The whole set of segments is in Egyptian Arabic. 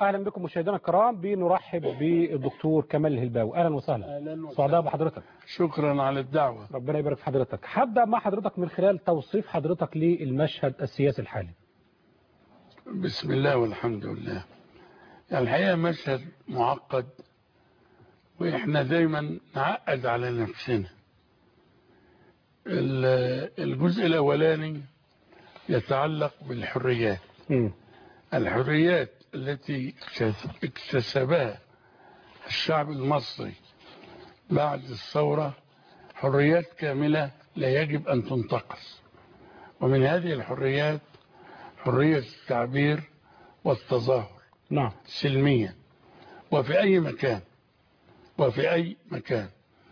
اهلا بكم مشاهدينا الكرام بنرحب بالدكتور كمال الهلباوي اهلا وسهلا اهلا سعداء بحضرتك شكرا على الدعوه ربنا يبارك في حضرتك هبدا مع حضرتك من خلال توصيف حضرتك للمشهد السياسي الحالي بسم الله والحمد لله يعني الحقيقه مشهد معقد واحنا دايما نعقد على نفسنا الجزء الاولاني يتعلق بالحريات مم. الحريات التي اكتسبها الشعب المصري بعد الثورة حريات كاملة لا يجب أن تنتقص ومن هذه الحريات حرية التعبير والتظاهر نعم سلميا وفي أي مكان وفي أي مكان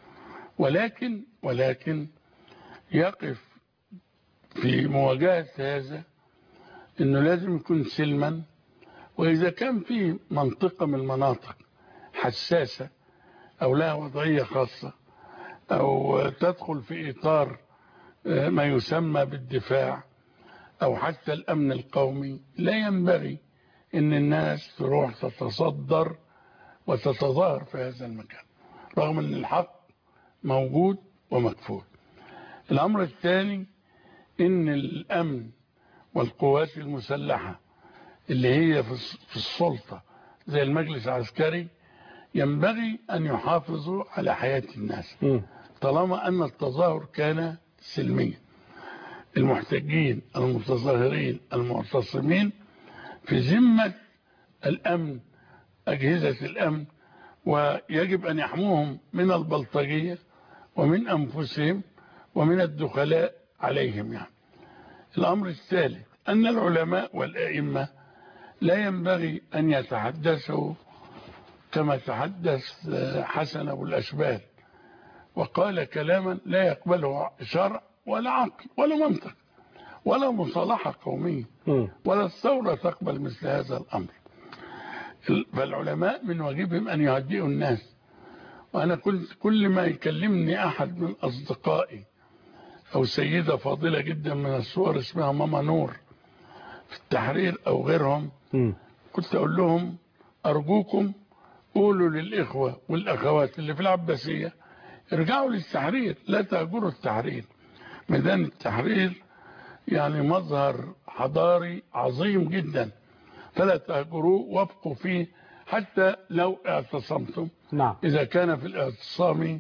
ولكن ولكن يقف في مواجهة هذا انه لازم يكون سلما واذا كان في منطقة من المناطق حساسة او لها وضعية خاصة او تدخل في اطار ما يسمى بالدفاع او حتى الامن القومي لا ينبغي ان الناس تروح تتصدر وتتظاهر في هذا المكان رغم ان الحق موجود ومكفول الامر الثاني ان الامن والقوات المسلحة اللي هي في السلطة زي المجلس العسكري ينبغي أن يحافظوا على حياة الناس طالما أن التظاهر كان سلميا المحتجين المتظاهرين المعتصمين في ذمة الأمن أجهزة الأمن ويجب أن يحموهم من البلطجية ومن أنفسهم ومن الدخلاء عليهم يعني الأمر الثالث أن العلماء والأئمة لا ينبغي أن يتحدثوا كما تحدث حسن أبو الأشبال وقال كلاما لا يقبله شرع ولا عقل ولا منطق ولا مصالحة قومية ولا الثورة تقبل مثل هذا الأمر فالعلماء من واجبهم أن يهدئوا الناس وأنا كنت كل ما يكلمني أحد من أصدقائي أو سيدة فاضلة جدا من الصور اسمها ماما نور في التحرير أو غيرهم كنت أقول لهم أرجوكم قولوا للإخوة والأخوات اللي في العباسية ارجعوا للتحرير لا تهجروا التحرير ميدان التحرير يعني مظهر حضاري عظيم جدا فلا تهجروه وابقوا فيه حتى لو اعتصمتم نعم. إذا كان في الاعتصام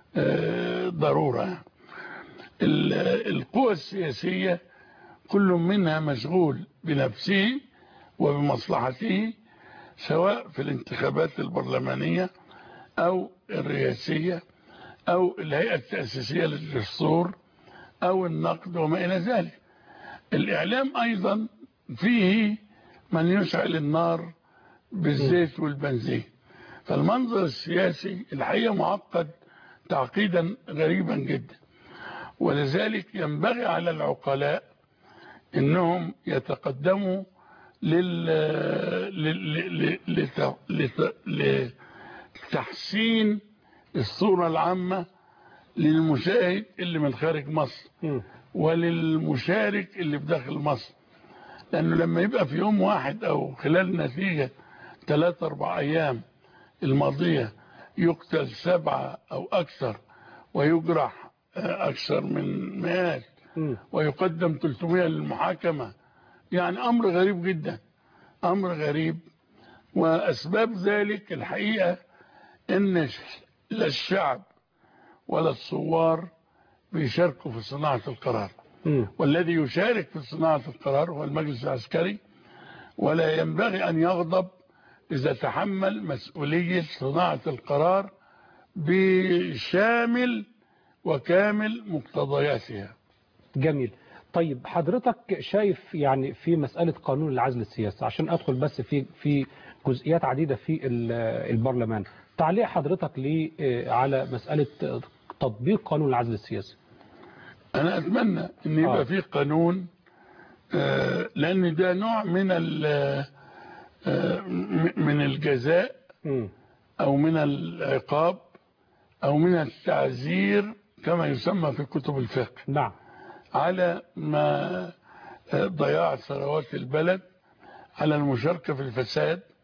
ضرورة يعني. القوى السياسية كل منها مشغول بنفسه وبمصلحته سواء في الانتخابات البرلمانية أو الرئاسية أو الهيئة التأسيسية للدستور أو النقد وما إلى ذلك الإعلام أيضا فيه من يشعل النار بالزيت والبنزين فالمنظر السياسي الحقيقة معقد تعقيدا غريبا جدا ولذلك ينبغي على العقلاء انهم يتقدموا لل لتحسين الصورة العامة للمشاهد اللي من خارج مصر وللمشارك اللي في داخل مصر لانه لما يبقى في يوم واحد او خلال نتيجة ثلاثة اربع ايام الماضية يقتل سبعة او اكثر ويجرح أكثر من مئات ويقدم 300 للمحاكمة يعني أمر غريب جدا أمر غريب وأسباب ذلك الحقيقة أن لا الشعب ولا الثوار بيشاركوا في صناعة القرار والذي يشارك في صناعة القرار هو المجلس العسكري ولا ينبغي أن يغضب إذا تحمل مسؤولية صناعة القرار بشامل وكامل مقتضياتها جميل طيب حضرتك شايف يعني في مسألة قانون العزل السياسي عشان أدخل بس في في جزئيات عديدة في البرلمان تعليق حضرتك ليه على مسألة تطبيق قانون العزل السياسي أنا أتمنى أن يبقى آه. في قانون آه لأن ده نوع من آه من الجزاء أو من العقاب أو من التعزير كما يسمى في كتب الفقه نعم على ما ضياع ثروات البلد على المشاركة في الفساد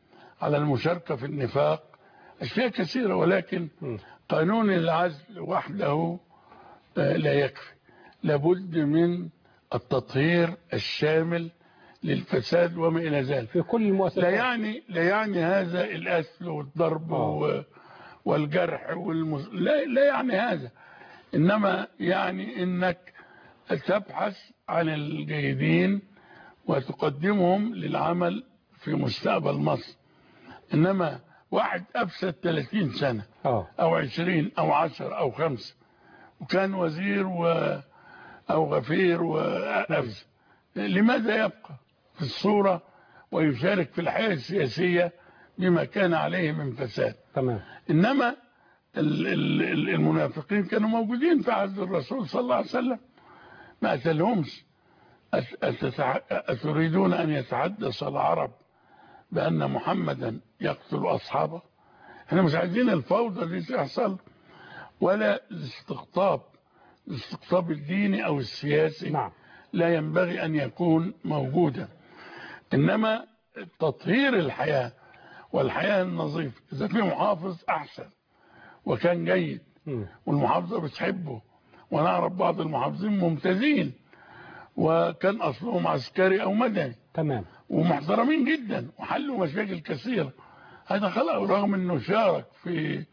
على المشاركة في النفاق أشياء كثيرة ولكن م. قانون العزل وحده آه، لا يكفي لابد من التطهير الشامل للفساد وما إلى ذلك في كل المؤسسات لا يعني لا يعني هذا الأسل والضرب آه. و- والجرح والمس... لا, لا يعني هذا إنما يعني إنك تبحث عن الجيدين وتقدمهم للعمل في مستقبل مصر إنما واحد أفسد 30 سنة اه أو 20 أو 10 أو 5 وكان وزير و... أو غفير وأفسد لماذا يبقى في الصورة ويشارك في الحياة السياسية بما كان عليه من فساد تمام إنما ال- ال- ال- المنافقين كانوا موجودين في عهد الرسول صلى الله عليه وسلم ما قتلهمش أت- أتتع- أتريدون أن يتحدث العرب بأن محمدا يقتل أصحابه احنا مش عايزين الفوضى دي تحصل ولا الاستقطاب الاستقطاب الديني أو السياسي نعم لا ينبغي أن يكون موجودا إنما تطهير الحياة والحياة النظيفة إذا في محافظ أحسن وكان جيد م. والمحافظة بتحبه ونعرف بعض المحافظين ممتازين وكان أصلهم عسكري أو مدني تمام ومحترمين جدا وحلوا مشاكل كثيرة هذا خلق رغم أنه شارك في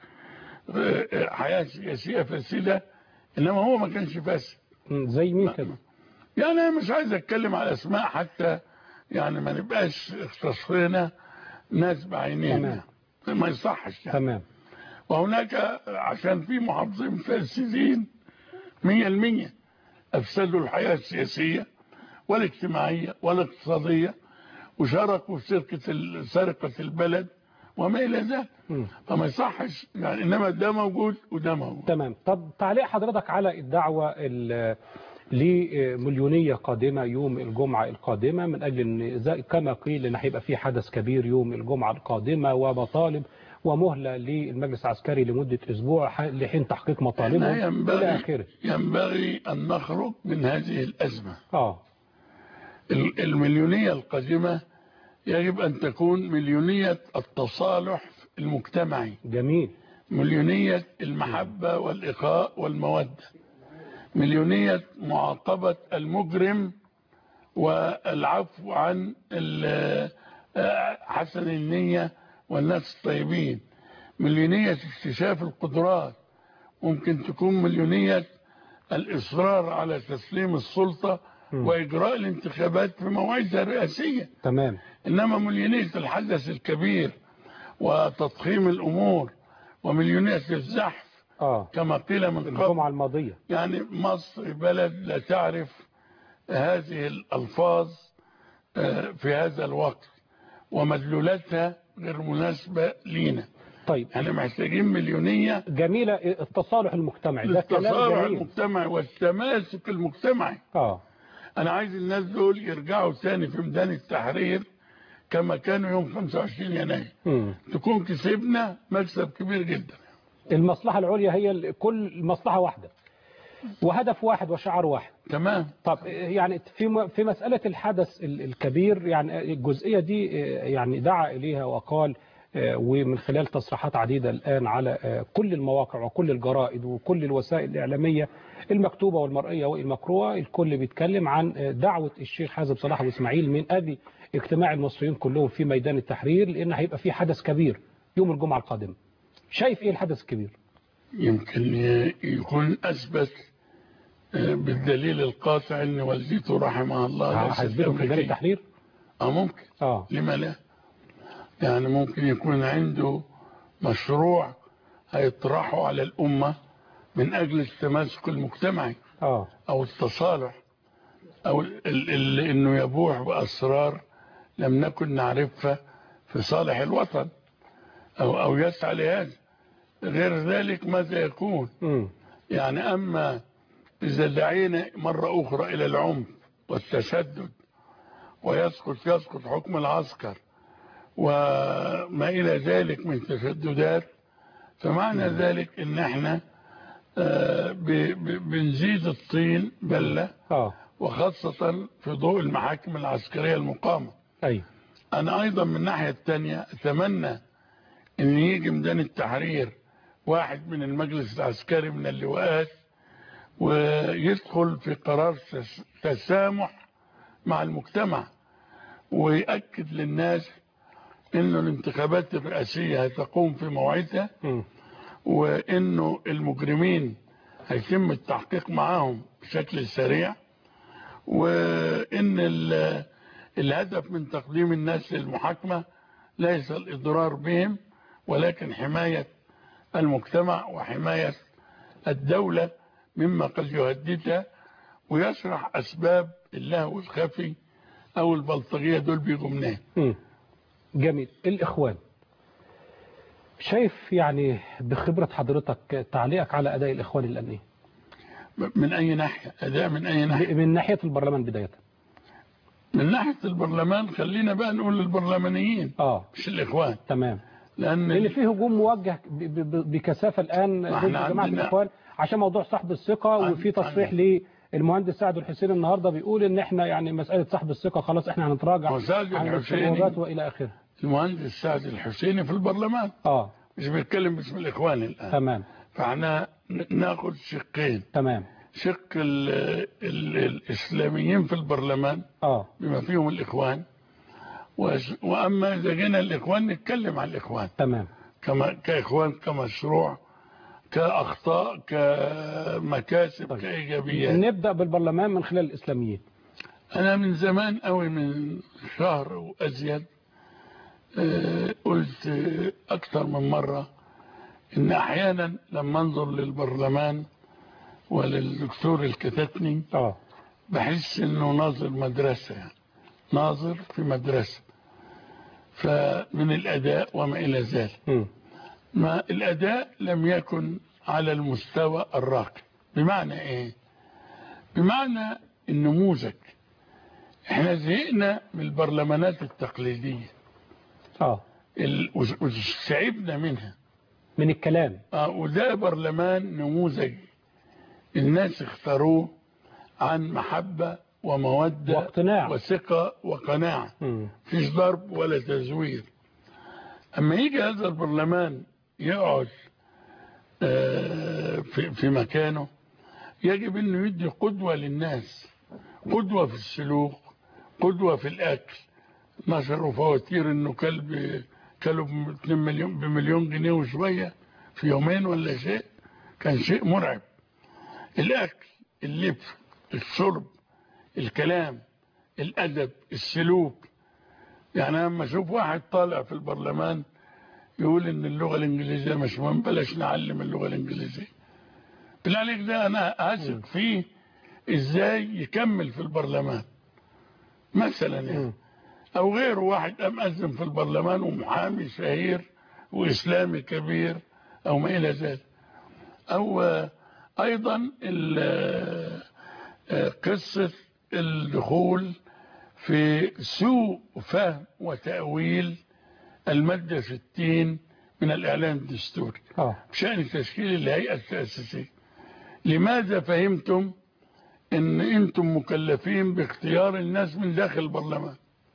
حياة سياسية فاسدة إنما هو ما كانش فاسد م. زي مين كده يعني أنا مش عايز أتكلم على أسماء حتى يعني ما نبقاش اختصينا ناس بعينينا ما يصحش يعني. تمام وهناك عشان في محافظين فاسدين مية المية أفسدوا الحياة السياسية والاجتماعية والاقتصادية وشاركوا في سرقة ال- سرقة البلد وما إلى ذلك م. فما يصحش يعني إنما ده موجود وده موجود تمام طب تعليق حضرتك على الدعوة ال- لمليونية قادمة يوم الجمعة القادمة من أجل أن زي- كما قيل أن هيبقى في حدث كبير يوم الجمعة القادمة ومطالب ومهلة للمجلس العسكري لمدة أسبوع ح- لحين تحقيق إحنا مطالبهم إلى ينبغي, آخره ينبغي أن نخرج من هذه الأزمة آه ال- المليونية القادمة يجب أن تكون مليونية التصالح المجتمعي جميل مليونية المحبة والإخاء والمودة مليونية معاقبة المجرم والعفو عن ال- آه، حسن النية والناس الطيبين مليونية اكتشاف القدرات ممكن تكون مليونية الإصرار على تسليم السلطة م. وإجراء الانتخابات في موعدها الرئاسية تمام إنما مليونية الحدث الكبير وتضخيم الأمور ومليونية الزحف آه كما قيل من قبل الجمعة الماضية يعني مصر بلد لا تعرف هذه الألفاظ آه، في هذا الوقت ومدلولاتها غير مناسبة لينا طيب احنا محتاجين مليونية جميلة التصالح المجتمعي ده كلام للتصارع جميل المجتمعي والتماسك المجتمعي آه انا عايز الناس دول يرجعوا تاني في ميدان التحرير كما كانوا يوم 25 يناير م. تكون كسبنا مكسب كبير جدا المصلحة العليا هي ال- كل مصلحة واحدة وهدف واحد وشعار واحد تمام طب يعني في م- في مسألة الحدث ال- الكبير يعني الجزئية دي آه، يعني دعا إليها وقال آه، ومن خلال تصريحات عديدة الآن على آه، كل المواقع وكل الجرائد وكل الوسائل الإعلامية المكتوبة والمرئية والمقروءة الكل بيتكلم عن آه، دعوة الشيخ حازم صلاح وإسماعيل من أبي اجتماع المصريين كلهم في ميدان التحرير لأن هيبقى في حدث كبير يوم الجمعة القادمة شايف إيه الحدث الكبير؟ يمكن ي- يكون اثبت آه، بالدليل القاطع ان والدته رحمها الله ليست هيثبتوا في ميدان أمريكية. التحرير؟ اه ممكن اه لما لا يعني ممكن يكون عنده مشروع هيطرحه على الأمة من أجل التماسك المجتمعي اه أو التصالح أو ال ال إنه يبوح بأسرار لم نكن نعرفها في صالح الوطن أو أو يسعى لهذا غير ذلك ماذا يكون امم يعني أما إذا دعينا مرة أخرى إلى العنف والتشدد ويسقط يسقط حكم العسكر وما إلى ذلك من تشددات فمعنى ذلك إن احنا آه، ب- ب- بنزيد الطين بلة اه وخاصة في ضوء المحاكم العسكرية المقامة ايوه انا ايضا من الناحية التانية اتمنى ان يجي ميدان التحرير واحد من المجلس العسكري من اللواءات ويدخل في قرار تس- تسامح مع المجتمع ويأكد للناس انه الانتخابات الرئاسية هتقوم في موعدها مم. وانه المجرمين هيتم التحقيق معاهم بشكل سريع وان ال- الهدف من تقديم الناس للمحاكمة ليس الإضرار بهم ولكن حماية المجتمع وحماية الدولة مما قد يهددها ويشرح أسباب اللهو الخفي أو البلطجية دول بيجوا منين مم. جميل الإخوان شايف يعني بخبرة حضرتك تعليقك على أداء الإخوان الآن إيه؟ من أي ناحية أداء من أي ناحية من ناحية البرلمان بداية من ناحية البرلمان خلينا بقى نقول للبرلمانيين آه مش الإخوان تمام لأن لأن في هجوم موجه ب- ب- بكثافة الآن ما ضد احنا جماعة عندنا- الإخوان عشان موضوع سحب الثقة عن- وفي تصريح عن- للمهندس سعد الحسين النهاردة بيقول إن إحنا يعني مسألة سحب الثقة خلاص إحنا هنتراجع هو سعد عن الحسيني الصعوبات وإلى آخره المهندس سعد الحسيني في البرلمان آه مش بيتكلم باسم الإخوان الآن تمام فاحنا ن- ناخد شقين تمام شق ال ال الإسلاميين في البرلمان آه بما فيهم الإخوان وش- وأما إذا جينا الإخوان نتكلم عن الإخوان تمام كما كإخوان كمشروع كأخطاء كمكاسب طيب. كإيجابيات نبدأ بالبرلمان من خلال الإسلاميين أنا من زمان قوي من شهر وأزيد آه، قلت آه، أكثر من مرة إن أحيانا لما أنظر للبرلمان وللدكتور الكتاتني آه بحس إنه ناظر مدرسة يعني ناظر في مدرسة فمن الأداء وما إلى ذلك مم. ما الأداء لم يكن على المستوى الراقي بمعنى إيه بمعنى النموذج احنا زهقنا من البرلمانات التقليدية آه ال- وس- وسعبنا منها من الكلام آه، وده برلمان نموذج الناس اختاروه عن محبة ومودة واقتناع. وثقة وقناعة مم. فيش ضرب ولا تزوير اما يجي هذا البرلمان يقعد آه، في في مكانه يجب انه يدي قدوة للناس قدوة في السلوك قدوة في الاكل نشروا فواتير انه كلب كلوا ب 2 مليون بمليون جنيه وشوية في يومين ولا شيء كان شيء مرعب الاكل اللبس الشرب الكلام الادب السلوك يعني أنا لما اشوف واحد طالع في البرلمان يقول ان اللغه الانجليزيه مش مهم بلاش نعلم اللغه الانجليزيه بالله عليك ده انا اثق فيه ازاي يكمل في البرلمان مثلا يعني مم. او غيره واحد قام أذن في البرلمان ومحامي شهير واسلامي كبير او ما الى ذلك او آه، ايضا ال- آه، آه، قصه الدخول في سوء فهم وتأويل المادة 60 من الإعلان الدستوري آه بشأن تشكيل الهيئة التأسيسية لماذا فهمتم ان انتم مكلفين باختيار الناس من داخل البرلمان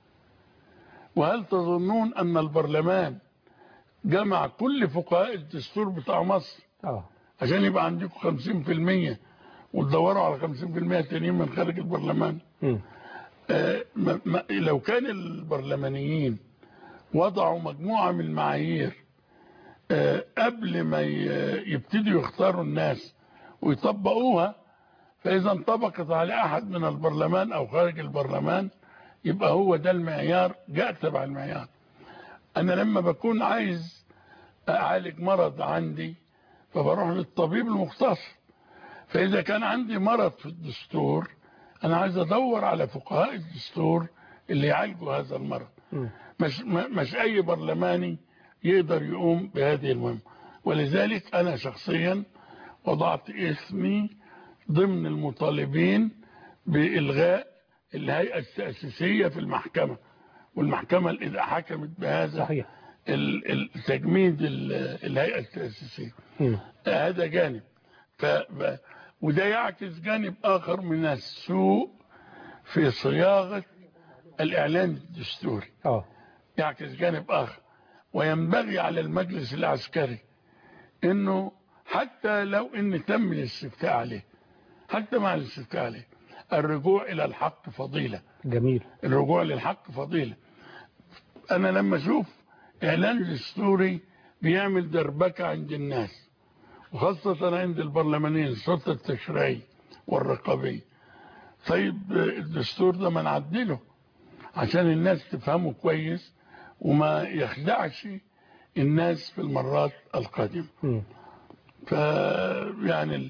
وهل تظنون ان البرلمان جمع كل فقهاء الدستور بتاع مصر آه عشان يبقى عندكم 50% وتدوروا على 50% تانيين من خارج البرلمان مم. آه، ما- ما- لو كان البرلمانيين وضعوا مجموعة من المعايير آه، قبل ما ي- يبتدوا يختاروا الناس ويطبقوها فإذا انطبقت على أحد من البرلمان أو خارج البرلمان يبقى هو ده المعيار جاء تبع المعيار أنا لما بكون عايز أعالج مرض عندي فبروح للطبيب المختص فإذا كان عندي مرض في الدستور أنا عايز أدور على فقهاء الدستور اللي يعالجوا هذا المرض مم. مش, ما- مش أي برلماني يقدر يقوم بهذه المهمة ولذلك أنا شخصيا وضعت اسمي ضمن المطالبين بإلغاء الهيئة التأسيسية في المحكمة والمحكمة إذا حكمت بهذا صحيح ال- ال- تجميد ال- الهيئة التأسيسية مم. هذا جانب ف... ب- وده يعكس جانب آخر من السوء في صياغة الإعلان الدستوري آه يعكس جانب آخر وينبغي على المجلس العسكري انه حتى لو ان تم الاستفتاء عليه حتى مع الاستفتاء عليه الرجوع الى الحق فضيلة جميل الرجوع للحق فضيلة انا لما اشوف اعلان دستوري بيعمل دربكة عند الناس وخاصة عند البرلمانيين السلطة التشريعية والرقابية طيب الدستور ده ما نعدله عشان الناس تفهمه كويس وما يخدعش الناس في المرات القادمة مم. ف يعني ال-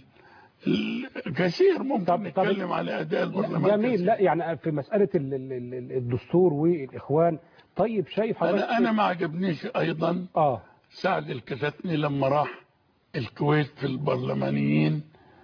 الكثير ممكن طب- طب- نتكلم على اداء البرلمان جميل كثير. لا يعني في مسألة ال- ال- ال- الدستور والإخوان طيب شايف حضرتك انا انا ما عجبنيش ايضا اه سعد الكتاتني لما راح الكويت في البرلمانيين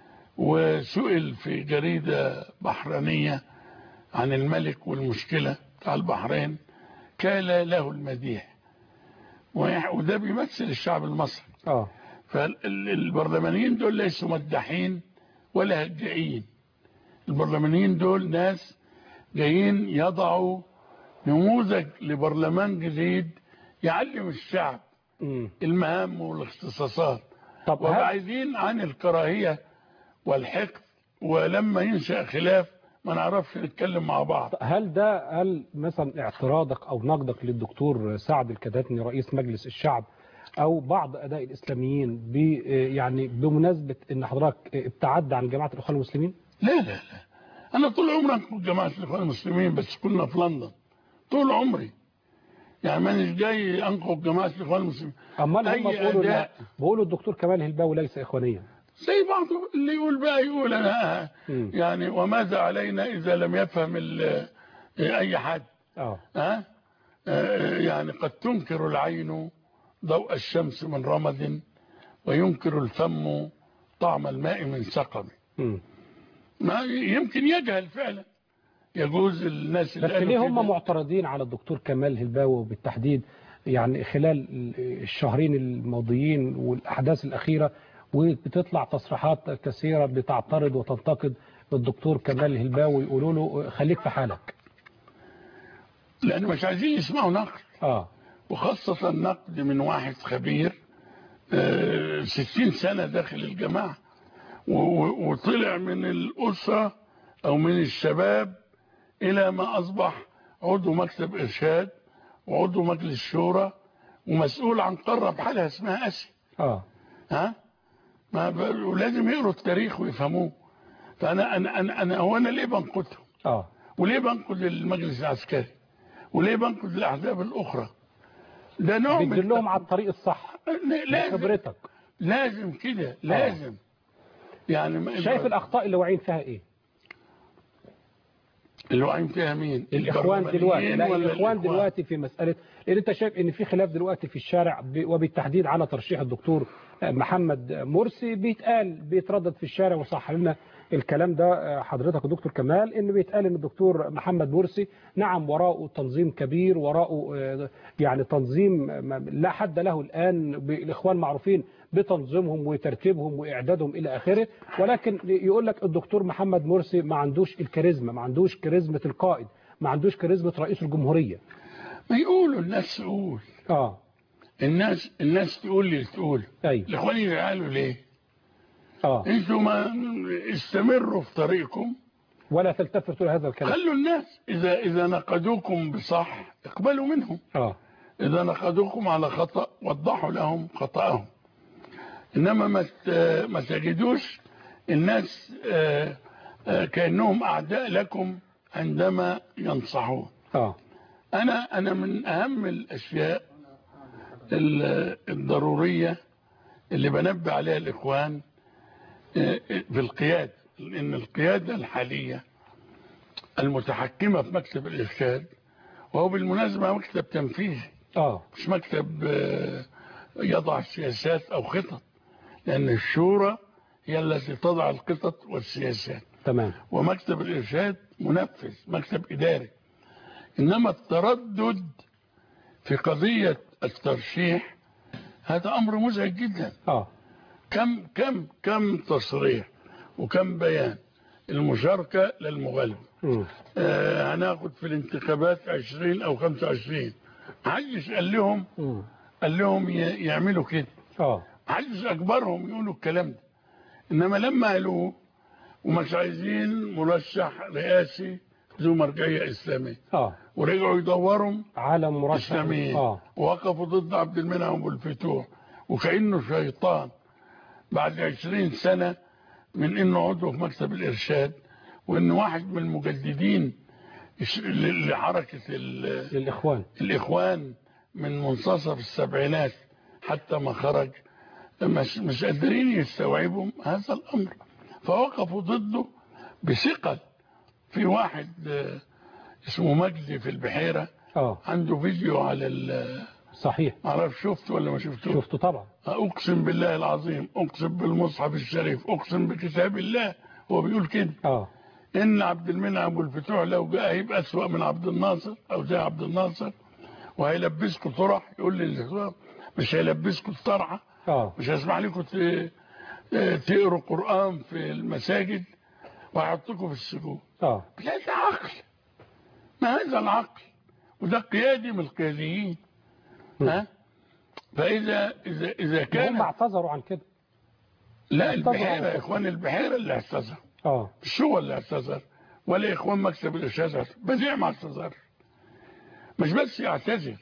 وسئل في جريدة بحرينية عن الملك والمشكلة بتاع البحرين كال له المديح ويح- وده بيمثل الشعب المصري اه فالبرلمانيين دول ليسوا مداحين ولا هجائين البرلمانيين دول ناس جايين يضعوا نموذج لبرلمان جديد يعلم الشعب مم. المهام والاختصاصات طب هل وبعيدين عن الكراهية والحقد ولما ينشأ خلاف ما نعرفش نتكلم مع بعض هل ده هل مثلا اعتراضك او نقدك للدكتور سعد الكداتني رئيس مجلس الشعب او بعض اداء الاسلاميين ب يعني بمناسبه ان حضرتك ابتعدت عن جماعه الاخوان المسلمين؟ لا لا لا أنا طول عمري أنقذ جماعة الإخوان المسلمين بس كنا في لندن طول عمري يعني مانيش جاي أنقذ جماعة الإخوان المسلمين امال هم أي بيقولوا لا أداء بيقولوا الدكتور كمال هلباوي ليس اخوانيا زي بعضه اللي يقول بقى يقول أنا مم. يعني وماذا علينا إذا لم يفهم ال- أي حد اه ها آه، يعني قد تنكر العين ضوء الشمس من رمد وينكر الفم طعم الماء من سقم مم. ما يمكن يجهل فعلا يجوز الناس اللي بس قالوا ليه كده. هم معترضين على الدكتور كمال هلباوي وبالتحديد يعني خلال الشهرين الماضيين والاحداث الاخيره وبتطلع تصريحات كثيره بتعترض وتنتقد الدكتور كمال هلباوي يقولوا له خليك في حالك لأن مش عايزين يسمعوا نقد اه وخاصة نقد من واحد خبير آه، ستين سنة داخل الجماعة و- و- وطلع من الأسرة أو من الشباب إلى ما أصبح عضو مكتب إرشاد وعضو مجلس شورى ومسؤول عن قارة بحالها اسمها آسيا اه ها ما ب- ولازم يقروا التاريخ ويفهموه فأنا أنا أنا, أنا هو أنا ليه بنقدهم اه وليه بنقد المجلس العسكري وليه بنقد الأحزاب الأخرى ده نوع من بتدلهم على الطريق الصح لازم بخبرتك لازم كده لازم يعني ما- شايف الاخطاء اللي واعيين فيها ايه اللي واقعين فيها مين الاخوان دلوقتي لا ولا الاخوان دلوقتي في مساله لان انت شايف ان في خلاف دلوقتي في الشارع ب- وبالتحديد على ترشيح الدكتور محمد مرسي بيتقال بيتردد في الشارع وصح لنا الكلام ده حضرتك الدكتور كمال ان بيتقال ان الدكتور محمد مرسي نعم وراءه تنظيم كبير وراءه آه، يعني تنظيم ما- لا حد له الان ب- الاخوان معروفين بتنظيمهم وترتيبهم واعدادهم الى اخره ولكن يقول لك الدكتور محمد مرسي ما عندوش الكاريزما ما عندوش كاريزما القائد ما عندوش كاريزما رئيس الجمهوريه ما يقولوا الناس تقول اه الناس الناس تقول لي تقول ايوه الاخوان يزعلوا ليه اه انتوا ما استمروا في طريقكم ولا تلتفتوا لهذا الكلام خلوا الناس اذا اذا نقدوكم بصح اقبلوا منهم اه إذا نقدوكم على خطأ وضحوا لهم خطأهم إنما ما ت- ما تجدوش الناس آه، آه، كأنهم أعداء لكم عندما ينصحون اه أنا أنا من أهم الأشياء ال- الضرورية اللي بنبه عليها الإخوان آه، في القيادة لأن القيادة الحالية المتحكمة في مكتب الإرشاد وهو بالمناسبة مكتب تنفيذي اه مش مكتب آه، يضع سياسات أو خطط لأن الشورى هي التي تضع الخطط والسياسات تمام ومكتب الإرشاد منفذ مكتب إداري إنما التردد في قضية الترشيح هذا أمر مزعج جدا اه كم كم كم تصريح وكم بيان المشاركة للمغلب مم. آه، هناخد في الانتخابات 20 أو 25 محدش قال لهم مم. قال لهم ي- يعملوا كده اه محدش اجبرهم يقولوا الكلام ده انما لما قالوه ومش عايزين مرشح رئاسي ذو مرجعيه اسلاميه اه ورجعوا يدوروا عالم مرشح اسلاميين اه ووقفوا ضد عبد المنعم ابو الفتوح وكانه شيطان بعد عشرين سنه من انه عضو في مكتب الارشاد وانه واحد من المجددين الش- ل- لحركه ال- للاخوان الاخوان من منتصف السبعينات حتى ما خرج مش, مش قادرين يستوعبوا هذا الامر فوقفوا ضده بثقل في واحد آه، اسمه مجدي في البحيره اه عنده فيديو على ال- صحيح معرفش شفته ولا ما شفته شفته طبعا اقسم بالله العظيم اقسم بالمصحف الشريف اقسم بكتاب الله هو بيقول كده اه ان عبد المنعم ابو الفتوح لو جاء هيبقى اسوأ من عبد الناصر او زي عبد الناصر وهيلبسكم طرح يقول لي مش هيلبسكم الطرحه اه مش هسمح لكم ت- تقروا قران في المساجد وهيحطكم في السجون اه لا ده عقل ما هذا العقل وده قيادي من القياديين ها فاذا اذا اذا هم كان اعتذروا عن كده لا اعتذروا البحيره عن يا اخوان البحيره اللي اعتذر اه مش هو اللي اعتذر ولا اخوان مكتب الارشاد بديع ما اعتذر مش بس يعتذر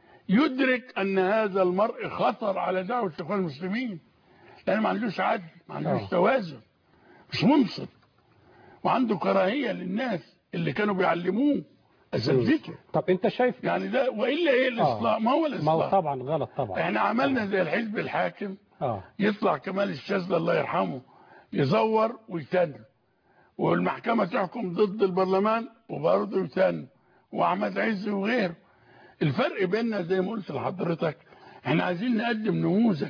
يدرك ان هذا المرء خطر على دعوه الاخوان المسلمين لان ما عندوش عدل ما عندوش آه. توازن مش منصف وعنده كراهيه للناس اللي كانوا بيعلموه اساتذته طب انت شايف يعني ده والا ايه الاصلاح ما هو ما هو الاصلاح طبعا غلط طبعا احنا عملنا زي الحزب الحاكم اه يطلع كمال الشاذلي الله يرحمه يزور ويتن والمحكمة تحكم ضد البرلمان وبرضه يتن وأحمد عز وغيره الفرق بيننا زي ما قلت لحضرتك احنا عايزين نقدم نموذج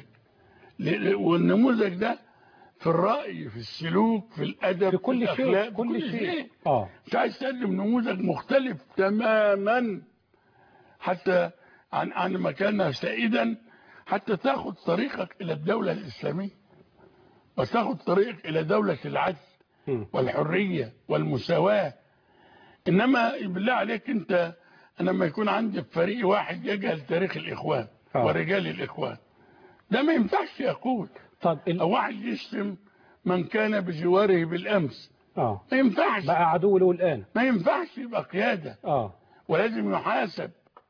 ل- والنموذج ده في الرأي في السلوك في الأدب في كل شيء الأخلاق، في كل شيء اه اه مش عايز تقدم نموذج مختلف تماما حتى عن عن ما كان سائدا حتى تاخد طريقك الى الدوله الاسلاميه وتاخد طريقك الى دوله العدل مم. والحريه والمساواه انما بالله عليك انت انا لما يكون عندي في فريق واحد يجهل تاريخ الاخوان آه. ورجال الاخوان ده ما ينفعش يقول طب ال... او واحد يشتم من كان بجواره بالامس اه ما ينفعش بقى عدو له الان ما ينفعش يبقى قيادة اه ولازم يحاسب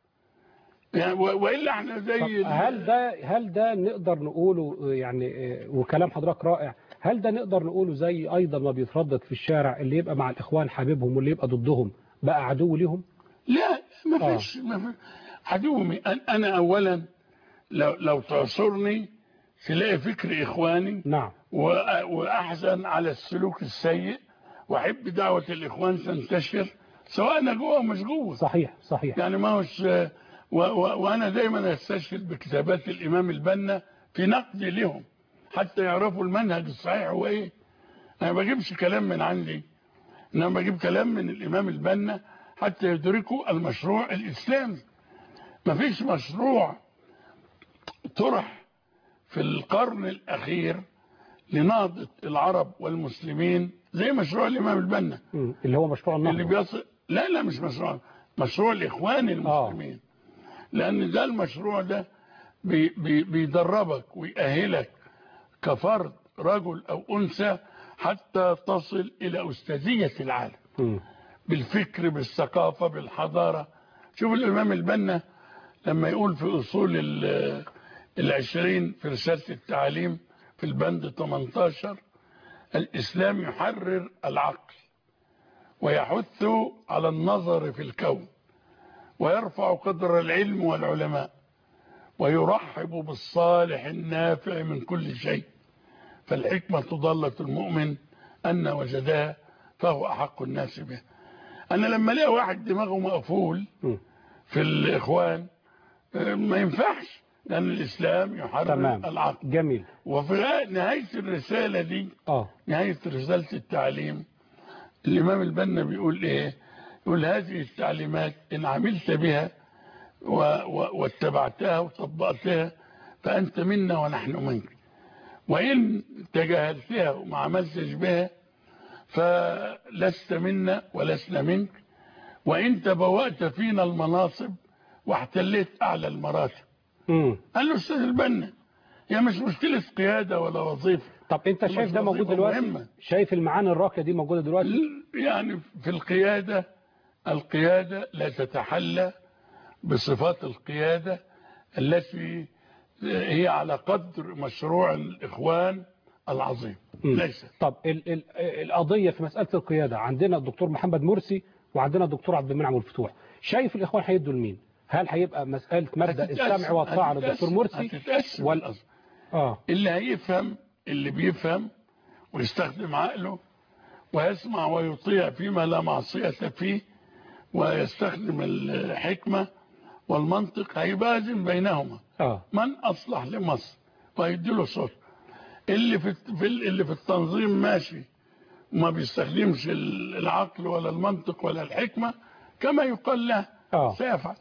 يعني و- وإلا احنا زي طب ال- هل ده هل ده نقدر نقوله آه، يعني آه، وكلام حضرتك رائع هل ده نقدر نقوله زي ايضا ما بيتردد في الشارع اللي يبقى مع الاخوان حبيبهم واللي يبقى ضدهم بقى عدو ليهم لا ما آه. فيش ما فيش عدومي أنا- أنا أولا لو لو تعصرني تلاقي فكر إخواني نعم وأ- وأحزن على السلوك السيء وأحب دعوة الإخوان تنتشر سواء أنا جوه أو مش جوه صحيح صحيح يعني ما هوش و و وانا دايما استشهد بكتابات الامام البنا في نقدي لهم حتى يعرفوا المنهج الصحيح هو ايه انا ما بجيبش كلام من عندي انما بجيب كلام من الامام البنا حتى يدركوا المشروع الاسلامي ما فيش مشروع طرح في القرن الاخير لنهضه العرب والمسلمين زي مشروع الامام البنا مم. اللي هو مشروع اللي النهضه بيصل لا لا مش مشروع مشروع الاخوان المسلمين لان ده المشروع ده بي بي بيدربك ويأهلك كفرد رجل او انثى حتى تصل الى استاذيه العالم مم. بالفكر بالثقافه بالحضاره شوف الامام البنا لما يقول في اصول ال- العشرين في رساله التعليم في البند 18 الاسلام يحرر العقل ويحث على النظر في الكون ويرفع قدر العلم والعلماء ويرحب بالصالح النافع من كل شيء فالحكمة ضالة المؤمن أن وجدها فهو أحق الناس به أنا لما الاقي واحد دماغه مقفول مم. في الإخوان آه، ما ينفعش لأن الإسلام يحرر تمام العقل جميل وفي نهاية الرسالة دي اه نهاية رسالة التعليم الإمام البنا بيقول إيه يقول هذه التعليمات إن عملت بها و- و- واتبعتها وطبقتها فأنت منا ونحن منك وإن تجاهلتها وما عملتش بها فلست منا ولسنا منك وإن تبوأت فينا المناصب واحتليت اعلى المراتب مم. قال له استاذ البنا هي مش مشكله قياده ولا وظيفه طب انت شايف ده موجود وظيفة دلوقتي مهمة. شايف المعاني الراقيه دي موجوده دلوقتي يعني في القياده القياده لا تتحلى بصفات القياده التي هي على قدر مشروع الاخوان العظيم مم. ليست طب ال ال القضيه في مساله القياده عندنا الدكتور محمد مرسي وعندنا الدكتور عبد المنعم الفتوح شايف الاخوان هيدوا لمين هل هيبقى مساله مبدا هتتقسم- السمع والطاعه للدكتور هتتقسم- مرسي هتتقسم وال- الأصل. اه اللي هيفهم اللي بيفهم ويستخدم عقله ويسمع ويطيع فيما لا معصية فيه ويستخدم الحكمة والمنطق هيبازن بينهما اه من أصلح لمصر ويديله صوت اللي في في- اللي في التنظيم ماشي وما بيستخدمش العقل ولا المنطق ولا الحكمة كما يقال له اه سيفعل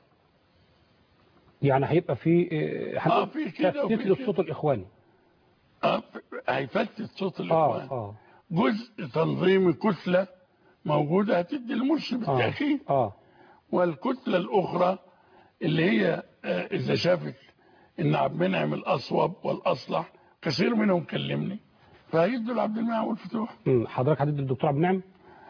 يعني هيبقى في آه، آه، في كده وفي تفتيت كده. للصوت الاخواني آه، هيفتت صوت اه الإخوان اه جزء تنظيمي كتلة موجودة هتدي المرشد اه بالتأكيد اه والكتلة الأخرى اللي هي آه، إذا شافت إن عبد المنعم الأصوب والأصلح كثير منهم كلمني فهيدوا لعبد المنعم والفتوح مم. حضرتك هتدي الدكتور عبد المنعم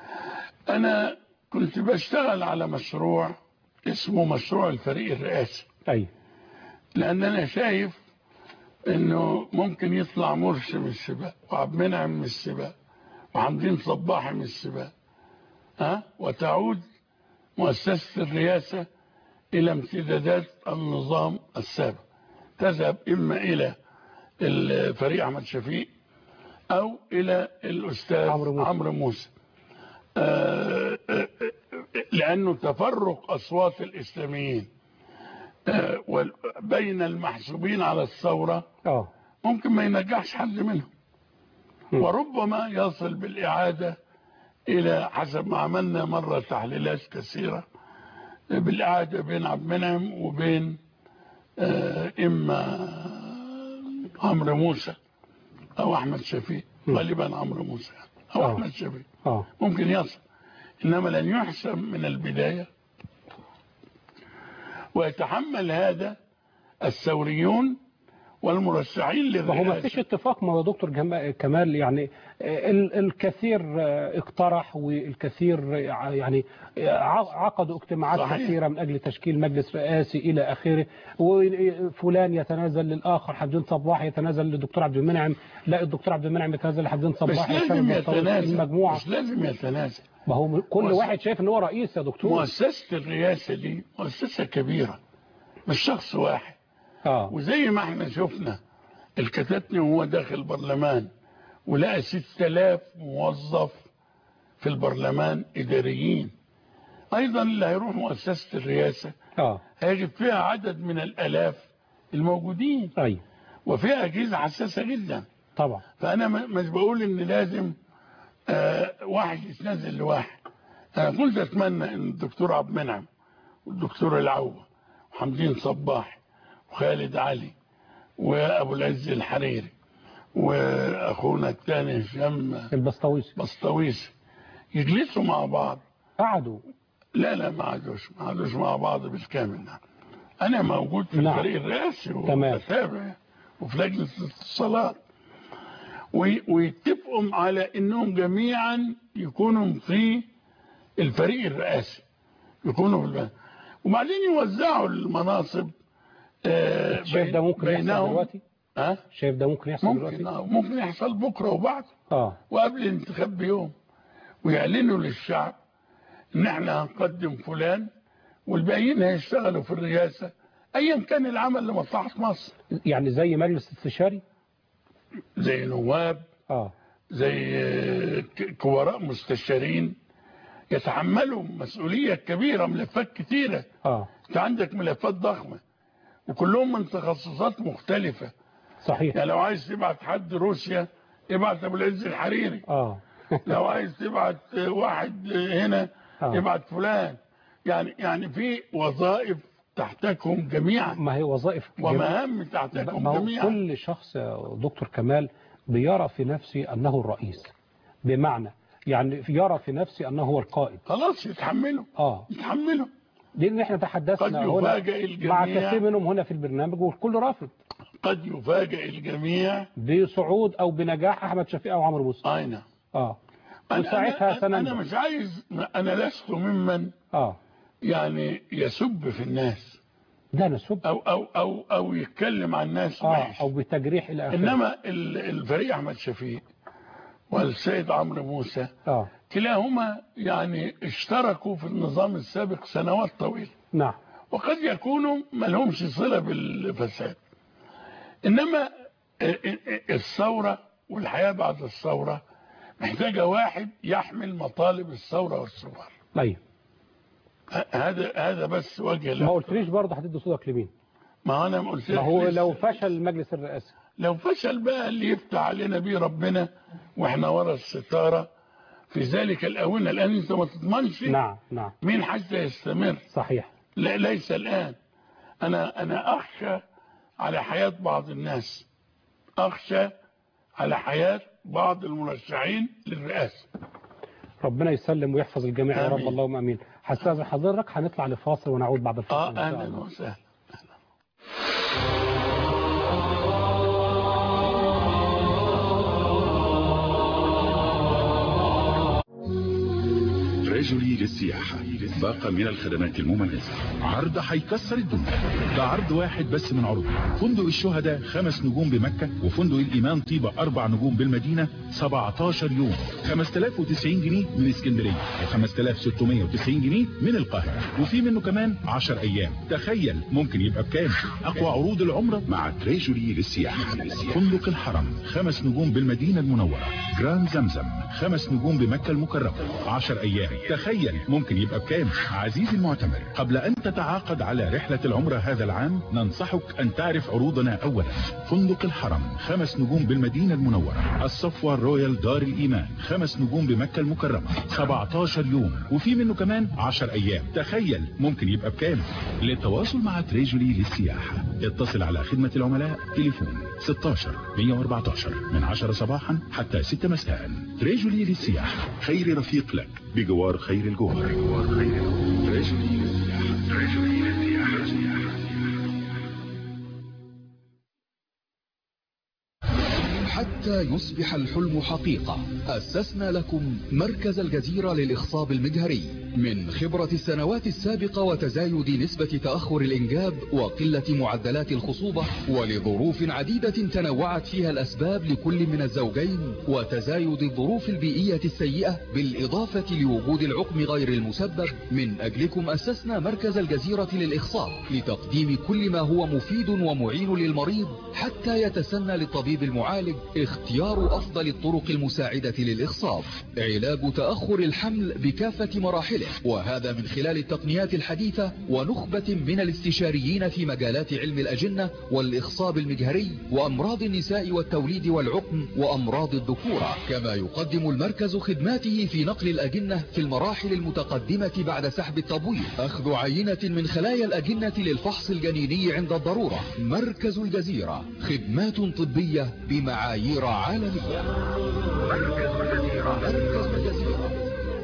أنا كنت بشتغل على مشروع اسمه مشروع الفريق الرئاسي ايوه لأن أنا شايف إنه ممكن يطلع مرسي من السباق وعبد المنعم من السباق وحمدين صباحي من السباق ها وتعود مؤسسة الرئاسة إلى امتدادات النظام السابق تذهب إما إلى الفريق أحمد شفيق أو إلى الأستاذ عمرو موسى. عمرو موسى آه، آه، آه، لأنه تفرق أصوات الإسلاميين آه، وال- بين المحسوبين على الثورة اه ممكن ما ينجحش حد منهم م. وربما يصل بالإعادة إلى حسب ما عملنا مرة تحليلات كثيرة بالإعادة بين عبد المنعم وبين آه، إما عمرو موسى أو أحمد شفيق م. غالبا عمرو موسى أو آه. أحمد شفيق اه ممكن يصل إنما لن يحسب من البداية ويتحمل هذا الثوريون والمرشحين ما هو ما فيش للرئاسة اتفاق ما هو دكتور جما- كمال يعني ال- الكثير آه، اقترح والكثير آه، يعني آه، ع- عقدوا اجتماعات صحيح. كثيرة من أجل تشكيل مجلس رئاسي إلى آخره وفلان يتنازل للآخر حمدين صباح يتنازل للدكتور عبد المنعم لا الدكتور عبد المنعم يتنازل لحمدين مش صباح لازم هشام البطاوي، يتنازل المجموعة مش لازم يتنازل ما هو كل مؤسسة- واحد شايف ان هو رئيس يا دكتور مؤسسة الرئاسة دي مؤسسة كبيرة مش شخص واحد اه وزي ما احنا شفنا الكتاتني وهو داخل البرلمان ولقى 6000 موظف في البرلمان إداريين أيضا اللي هيروح مؤسسة الرئاسة اه هيجد فيها عدد من الآلاف الموجودين ايوه وفيها أجهزة حساسة جدا طبعا فأنا م- مش بقول إن لازم آه واحد يتنازل لواحد أنا كنت أتمنى إن الدكتور عبد المنعم والدكتور العوة وحمدين صباح وخالد علي وأبو العز الحريري وأخونا الثاني هشام البسطويسي بسطويسي يجلسوا مع بعض قعدوا لا لا ما عادوش ما عادوش مع بعض بالكامل نعم أنا موجود في نعم. الفريق الرئاسي تمام. وبتابع وفي لجنة الاتصالات وي- ويتفقوا على انهم جميعا يكونوا في الفريق الرئاسي يكونوا في البلد وبعدين يوزعوا المناصب آه، شايف ده ممكن يحصل بينهم دلوقتي ها شايف ده ممكن يحصل ممكن دلوقتي آه، ممكن يحصل بكره وبعده اه وقبل الانتخاب بيوم ويعلنوا للشعب ان احنا هنقدم فلان والباقيين هيشتغلوا في الرئاسه ايا كان العمل لمصلحه مصر يعني زي مجلس استشاري زي نواب اه زي آه، ك- كبراء مستشارين يتحملوا مسؤوليه كبيره ملفات كتيره اه انت عندك ملفات ضخمه وكلهم من تخصصات مختلفه صحيح يعني لو عايز تبعت حد روسيا ابعت ابو العز الحريري اه لو عايز تبعت واحد هنا آه. ابعت فلان يعني يعني في وظائف تحتكم جميعا ما هي وظائف جميع- ومهام تحتكم ما هو جميعا كل شخص يا دكتور كمال بيرى في نفسه انه الرئيس بمعنى يعني يرى في نفسه انه هو القائد خلاص يتحملوا اه يتحملوا لان احنا قد تحدثنا هنا يفاجئ مع الجميع كثير منهم هنا في البرنامج والكل رافض قد يفاجئ الجميع بصعود او بنجاح احمد شفيق او عمرو موسى أين اه أنا, وساعتها أنا, أنا سننجح مش عايز أنا لست ممن اه يعني يسب في الناس لا نسب أو أو أو أو يتكلم عن الناس اه وحش او بتجريح الى اخره إنما ال- الفريق أحمد شفيق والسيد عمرو موسى اه كلاهما يعني اشتركوا في النظام السابق سنوات طويلة نعم وقد يكونوا ما لهمش صلة بالفساد إنما الثورة والحياة بعد الثورة محتاجة واحد يحمل مطالب الثورة والثوار طيب ه- هذا هذا بس وجه ما له قلتليش برضه هتدي صوتك لمين ما انا ما قلت ما لك هو لسه. لو فشل المجلس الرئاسي لو فشل بقى اللي يفتح علينا بيه ربنا واحنا ورا الستارة في ذلك الأونة الآن انت ما تضمنش نعم نعم مين حتى يستمر صحيح لا ليس الآن أنا أنا أخشى على حياة بعض الناس أخشى على حياة بعض المرشحين للرئاسة ربنا يسلم ويحفظ الجميع يا رب آمين. اللهم امين هستاذن حضرتك هنطلع لفاصل ونعود بعد الفاصل آه إن شاء أهلا الله. وسهلا رجلي للسياحة باقة من الخدمات المميزة عرض هيكسر الدنيا ده عرض واحد بس من عروض فندق الشهداء خمس نجوم بمكة وفندق الإيمان طيبة أربع نجوم بالمدينة 17 يوم 5090 جنيه من اسكندرية و5690 جنيه من القاهرة وفي منه كمان 10 أيام تخيل ممكن يبقى بكام أقوى عروض العمرة مع تريجولي للسياحة فندق الحرم خمس نجوم بالمدينة المنورة جراند زمزم خمس نجوم بمكة المكرمة 10 أيام تخيل ممكن يبقى بكام عزيزي المعتمر قبل أن تتعاقد على رحلة العمرة هذا العام ننصحك أن تعرف عروضنا أولا فندق الحرم خمس نجوم بالمدينة المنورة الصفوة رويال دار الإيمان خمس نجوم بمكة المكرمة 17 يوم وفي منه كمان 10 أيام تخيل ممكن يبقى بكام للتواصل مع تريجولي للسياحة اتصل على خدمة العملاء تليفون 16 114 من 10 صباحا حتى 6 مساء تريجولي للسياحة خير رفيق لك بجوار خير الجوار تريجولي للسياحة تريجولي للسياحة حتى يصبح الحلم حقيقة أسسنا لكم مركز الجزيرة للإخصاب المجهري من خبرة السنوات السابقة وتزايد نسبة تأخر الإنجاب وقلة معدلات الخصوبة ولظروف عديدة تنوعت فيها الأسباب لكل من الزوجين وتزايد الظروف البيئية السيئة بالإضافة لوجود العقم غير المسبب من أجلكم أسسنا مركز الجزيرة للإخصاب لتقديم كل ما هو مفيد ومعين للمريض حتى يتسنى للطبيب المعالج اختيار أفضل الطرق المساعدة للإخصاب علاج تأخر الحمل بكافة مراحله وهذا من خلال التقنيات الحديثة ونخبة من الاستشاريين في مجالات علم الأجنة والإخصاب المجهري وأمراض النساء والتوليد والعقم وأمراض الذكورة كما يقدم المركز خدماته في نقل الأجنة في المراحل المتقدمة بعد سحب التبويض أخذ عينة من خلايا الأجنة للفحص الجنيني عند الضرورة مركز الجزيرة خدمات طبية بمعايير عالمية مركز الجزيرة مركز الجزيرة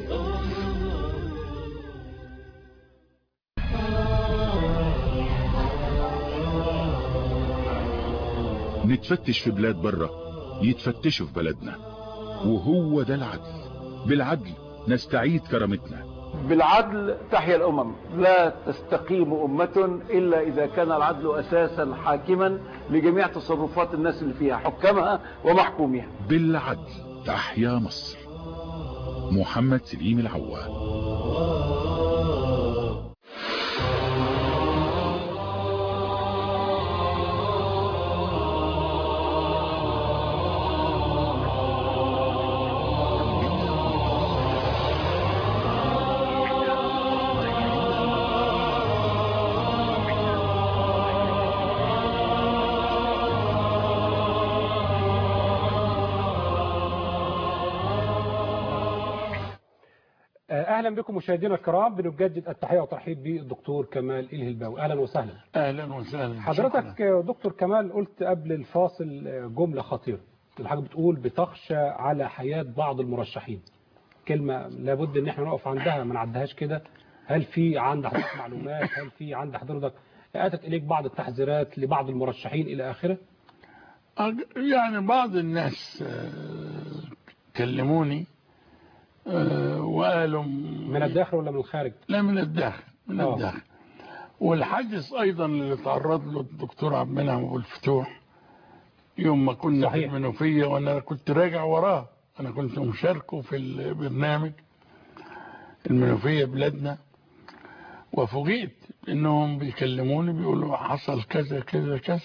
نتفتش في بلاد بره يتفتشوا في بلدنا وهو ده العدل بالعدل نستعيد كرامتنا بالعدل تحيا الأمم لا تستقيم أمة إلا إذا كان العدل أساسا حاكما لجميع تصرفات الناس اللي فيها حكامها ومحكوميها بالعدل تحيا مصر محمد سليم العواد اهلا بكم مشاهدينا الكرام بنجدد التحيه والترحيب بالدكتور كمال الهلباوي اهلا وسهلا اهلا وسهلا حضرتك شكراً. دكتور كمال قلت قبل الفاصل جمله خطيره الحاجه بتقول بتخشى على حياه بعض المرشحين كلمه لابد ان احنا نقف عندها ما نعدهاش كده هل في عند حضرتك معلومات هل في عند حضرتك اتت اليك بعض التحذيرات لبعض المرشحين الى اخره أج- يعني بعض الناس آه، كلموني آه، وقالوا من الداخل ولا من الخارج لا من الداخل من آه. الداخل والحدث ايضا اللي تعرض له الدكتور عبد المنعم ابو الفتوح يوم ما كنا في صحيح. المنوفيه وانا كنت راجع وراه انا كنت مشاركه في البرنامج المنوفيه بلادنا وفوجئت انهم بيكلموني بيقولوا حصل كذا كذا كذا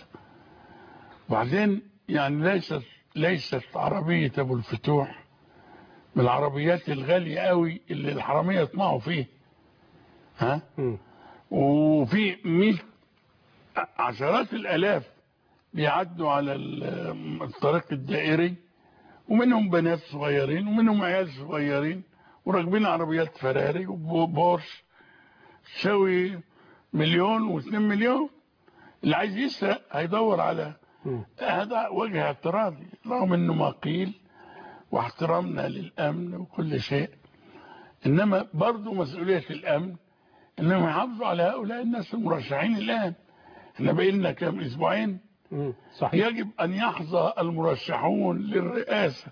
وبعدين يعني ليست ليست عربيه ابو الفتوح من العربيات الغاليه قوي اللي الحراميه يطمعوا فيه ها مم. وفي مئة عشرات الآلاف بيعدوا على ال- الطريق الدائري ومنهم بنات صغيرين ومنهم عيال صغيرين وراكبين عربيات فراري وبورش تساوي مليون واثنين مليون اللي عايز يسرق هيدور على مم. هذا وجه اعتراضي رغم انه ما قيل واحترامنا للامن وكل شيء انما برضو مسؤوليه الامن انهم يحافظوا على هؤلاء الناس المرشحين الان احنا بقينا كام اسبوعين مم. صحيح يجب ان يحظى المرشحون للرئاسه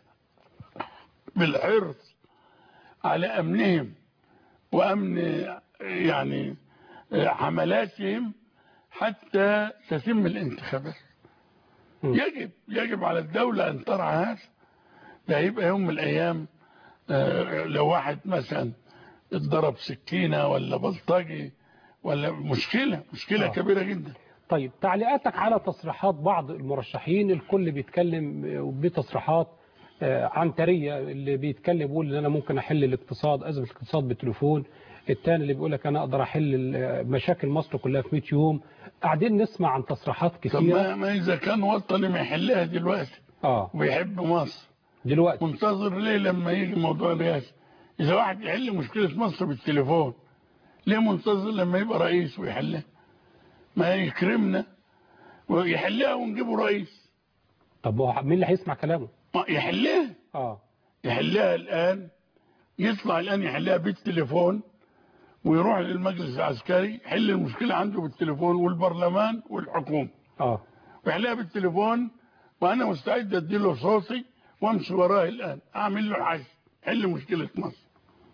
بالحرص على امنهم وامن يعني حملاتهم حتى تتم الانتخابات مم. يجب يجب على الدولة أن ترعى هذا ده هيبقى يوم من الأيام آه، لو واحد مثلا اتضرب سكينة ولا بلطجي ولا مشكلة مشكلة آه. كبيرة جدا طيب تعليقاتك على تصريحات بعض المرشحين الكل بيتكلم بتصريحات آه، عنترية اللي بيتكلم بيقول ان انا ممكن احل الاقتصاد ازمه الاقتصاد بالتليفون الثاني اللي بيقول لك انا اقدر احل ال- مشاكل مصر كلها في 100 يوم قاعدين نسمع عن تصريحات طب كثيره ما, ما إذا كان وطني ما يحلها دلوقتي اه وبيحب مصر دلوقتي منتظر ليه لما يجي موضوع الرئاسة إذا واحد يحل مشكلة مصر بالتليفون ليه منتظر لما يبقى رئيس ويحلها ما يكرمنا ويحلها ونجيبه رئيس طب هو مين اللي هيسمع كلامه ما يحلها اه يحلها الآن يطلع الآن يحلها بالتليفون ويروح للمجلس العسكري يحل المشكلة عنده بالتليفون والبرلمان والحكومة اه ويحلها بالتليفون وأنا مستعد أديله صوتي وأمشي وراه الآن أعمل له حل حل مشكلة مصر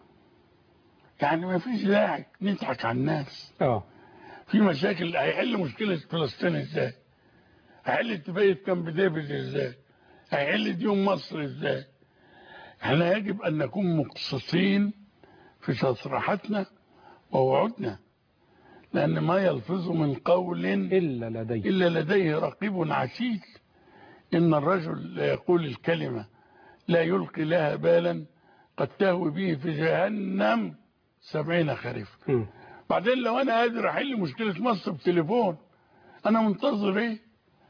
يعني ما فيش داعي نضحك على الناس اه في مشاكل هيحل مشكلة فلسطين ازاي هيحل اتفاقية كامب ديفيد ازاي هيحل ديون مصر ازاي احنا يجب ان نكون مقتصين في تصريحاتنا ووعودنا لان ما يلفظ من قول الا لدي الا لديه رقيب عتيد ان الرجل لا يقول الكلمة لا يلقي لها بالا قد تهوي به في جهنم سبعين خريف مم. بعدين لو انا قادر احل مشكله مصر بتليفون انا منتظر ايه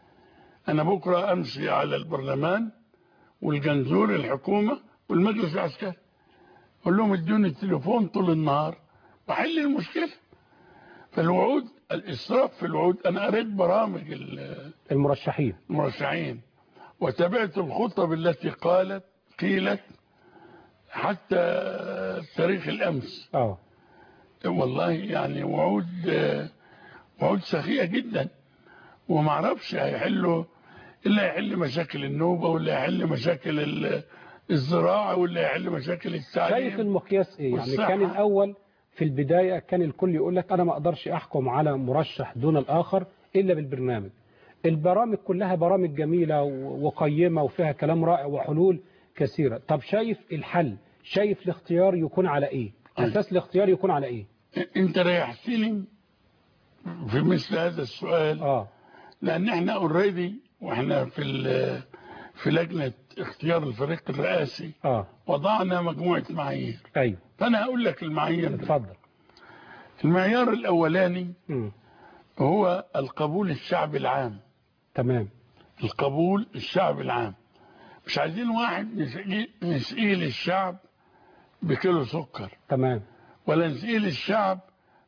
انا بكره امشي على البرلمان والجنزور الحكومه والمجلس العسكري اقول لهم ادوني التليفون طول النهار واحل المشكله فالوعود الاسراف في الوعود انا قريت برامج ال- المرشحين المرشحين وتابعت الخطب التي قالت قيلت حتى تاريخ الامس اه والله يعني وعود وعود سخيئة جدا وما اعرفش هيحلوا الا يحل مشاكل النوبة ولا يحل مشاكل ال- الزراعة ولا يحل مشاكل شايف التعليم المقياس ايه يعني والصحة. كان الاول في البداية كان الكل يقول لك انا ما اقدرش احكم على مرشح دون الاخر الا بالبرنامج البرامج كلها برامج جميلة و- وقيمة وفيها كلام رائع وحلول كثيرة طب شايف الحل شايف الاختيار يكون على ايه اساس الاختيار يكون على ايه انت ريحتني في مثل هذا السؤال اه لان احنا اوريدي واحنا في ال- في لجنة اختيار الفريق الرئاسي اه وضعنا مجموعة معايير ايوه فانا هقول لك المعايير اتفضل المعيار الاولاني مم. هو القبول الشعبي العام تمام القبول الشعبي العام مش عايزين واحد نسقي- نسقيه للشعب بكيلو سكر تمام ولا نسقيه للشعب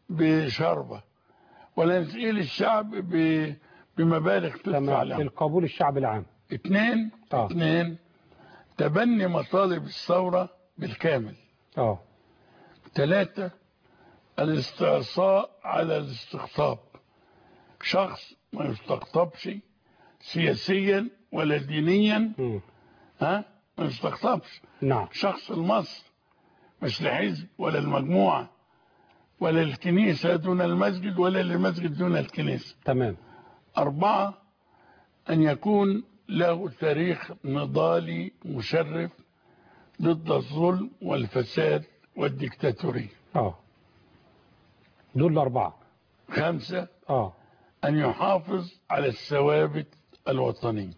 بشربة ولا نسقيه للشعب ب- بمبالغ تدفع تمام لهم القبول الشعبي العام اثنين آه. اثنين تبني مطالب الثورة بالكامل اه ثلاثة الاستعصاء على الاستقطاب شخص ما يستقطبش سياسيا ولا دينيا مم. ها ما يستقطبش نعم شخص المصر مش لحزب ولا المجموعة ولا الكنيسة دون المسجد ولا المسجد دون الكنيسة تمام أربعة أن يكون له تاريخ نضالي مشرف ضد الظلم والفساد والديكتاتورية اه دول الأربعة خمسة اه أن يحافظ على الثوابت الوطنية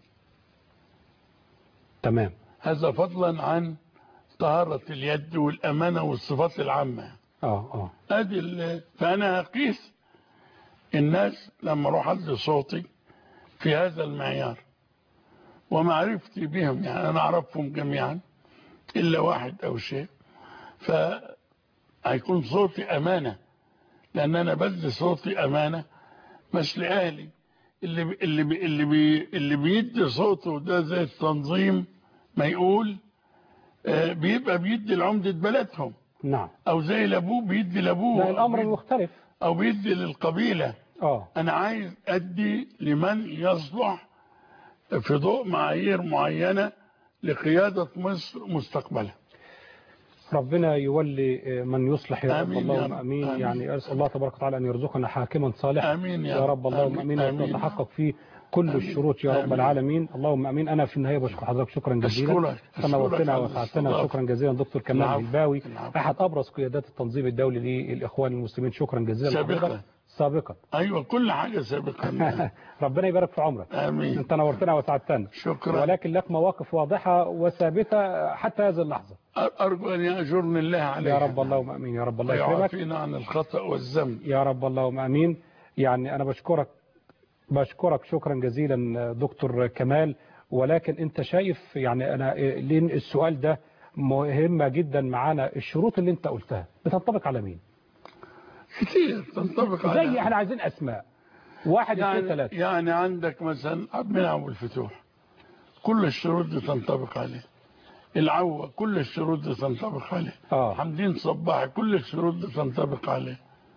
تمام هذا فضلا عن طهارة اليد والأمانة والصفات العامة اه اه ادي ال- فانا اقيس الناس لما اروح ادي صوتي في هذا المعيار ومعرفتي بهم يعني انا اعرفهم جميعا الا واحد او شيء فهيكون صوتي امانه لان انا بدي صوتي امانه مش لاهلي اللي بي اللي بي اللي, بي اللي بيدي صوته ده زي التنظيم ما يقول آه، بيبقى بيدي لعمده بلدهم نعم او زي لابوه بيدي لابوه لا أو الأمر بيدي- مختلف او بيدي للقبيله اه انا عايز ادي لمن يصلح في ضوء معايير معينه لقياده مصر مستقبلا ربنا يولي من يصلح يا رب آمين يا اللهم رب. امين آمين. يعني اسال الله تبارك وتعالى ان يرزقنا حاكما صالحا امين يا, يا رب اللهم امين آمين. وتتحقق فيه كل آمين. الشروط يا رب آمين. العالمين اللهم امين انا في النهايه بشكر حضرتك شكرا جزيلا أشكرك. أشكرك نورتنا على وسعدتنا الاستضافة. شكرا جزيلا دكتور كمال العفو. الباوي العفو. احد ابرز قيادات التنظيم الدولي للاخوان المسلمين شكرا جزيلا سابقاً. لحضرتك. سابقا ايوه كل حاجه سابقا ربنا يبارك في عمرك امين انت نورتنا وسعدتنا شكرا ولكن لك مواقف واضحة وثابتة حتى هذه اللحظة ارجو ان ياجرني الله عليها يا رب اللهم امين يا رب الله يكرمك ويعافينا عن الخطا والذنب يا رب اللهم امين يعني انا بشكرك بشكرك شكرا جزيلا دكتور كمال ولكن انت شايف يعني انا لين السؤال ده مهمة جدا معانا الشروط اللي انت قلتها بتنطبق على مين كتير تنطبق زي على احنا عايزين اسماء واحد اثنين يعني, ثلاثة يعني عندك مثلا عبد المنعم أبو الفتوح كل الشروط دي تنطبق عليه العوة كل الشروط دي تنطبق عليه اه حمدين صباحي كل الشروط دي تنطبق عليه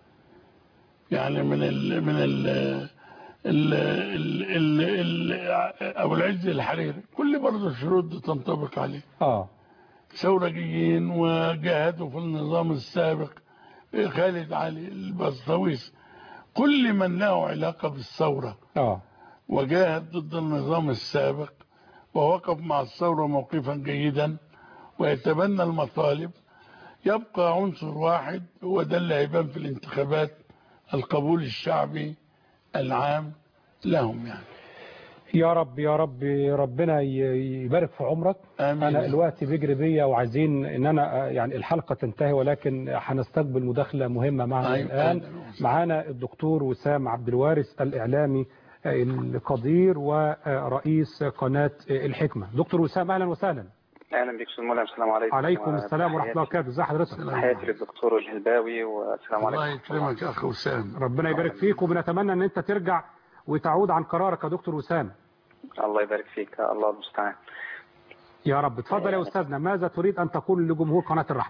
يعني من ال من ال ال ال ال ال ابو العز الحريري كل برضه الشروط دي تنطبق عليه اه ثورجيين وجاهدوا في النظام السابق خالد علي البسطويس كل من له علاقة بالثورة اه وجاهد ضد النظام السابق ووقف مع الثورة موقفا جيدا ويتبنى المطالب يبقى عنصر واحد هو ده اللي هيبان في الانتخابات القبول الشعبي العام لهم يعني يا رب يا رب ربنا ي- يبارك في عمرك آمين. انا الوقت بيجري بيا وعايزين ان انا آه، يعني الحلقه تنتهي ولكن هنستقبل مداخله مهمه معنا أيوة. الان أهلاً وسهلاً. معانا الدكتور وسام عبد الوارث الاعلامي آه، القدير ورئيس قناه آه، الحكمه دكتور وسام اهلا وسهلا اهلا بك استاذ مولى السلام عليكم عليكم السلام ورحمه الله وبركاته ازي حضرتك تحياتي للدكتور الهلباوي والسلام الله عليكم يكرمك يا اخ وسام ربنا يبارك فيك وبنتمنى ان انت ترجع وتعود عن قرارك يا دكتور وسام الله يبارك فيك الله المستعان يا رب اتفضل يا استاذنا ماذا تريد ان تقول لجمهور قناه الرحمه